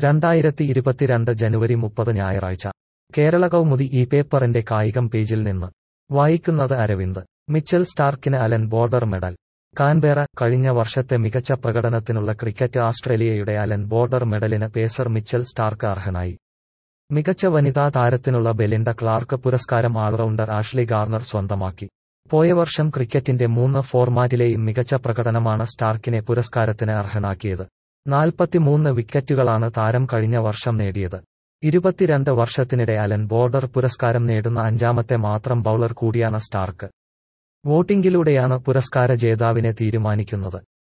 രണ്ടായിരത്തി ഇരുപത്തിരണ്ട് ജനുവരി മുപ്പത് ഞായറാഴ്ച കേരള കൗമുദി ഈ പേപ്പറിന്റെ കായികം പേജിൽ നിന്ന് വായിക്കുന്നത് അരവിന്ദ് മിച്ചൽ സ്റ്റാർക്കിന് അലൻ ബോർഡർ മെഡൽ കാൻബേറ കഴിഞ്ഞ വർഷത്തെ മികച്ച പ്രകടനത്തിനുള്ള ക്രിക്കറ്റ് ആസ്ട്രേലിയയുടെ അലൻ ബോർഡർ മെഡലിന് പേസർ മിച്ചൽ സ്റ്റാർക്ക് അർഹനായി മികച്ച വനിതാ താരത്തിനുള്ള ബെലിൻഡ ക്ലാർക്ക് പുരസ്കാരം ഓൾറൗണ്ടർ ആഷ്ലി ഗാർണർ സ്വന്തമാക്കി പോയ വർഷം ക്രിക്കറ്റിന്റെ മൂന്ന് ഫോർമാറ്റിലെയും മികച്ച പ്രകടനമാണ് സ്റ്റാർക്കിനെ പുരസ്കാരത്തിന് അർഹനാക്കിയത് നാൽപ്പത്തിമൂന്ന് വിക്കറ്റുകളാണ് താരം കഴിഞ്ഞ വർഷം നേടിയത് ഇരുപത്തിരണ്ട് വർഷത്തിനിടെ അലൻ ബോർഡർ പുരസ്കാരം നേടുന്ന അഞ്ചാമത്തെ മാത്രം ബൌളർ കൂടിയാണ് സ്റ്റാർക്ക് വോട്ടിംഗിലൂടെയാണ് പുരസ്കാര ജേതാവിനെ തീരുമാനിക്കുന്നത്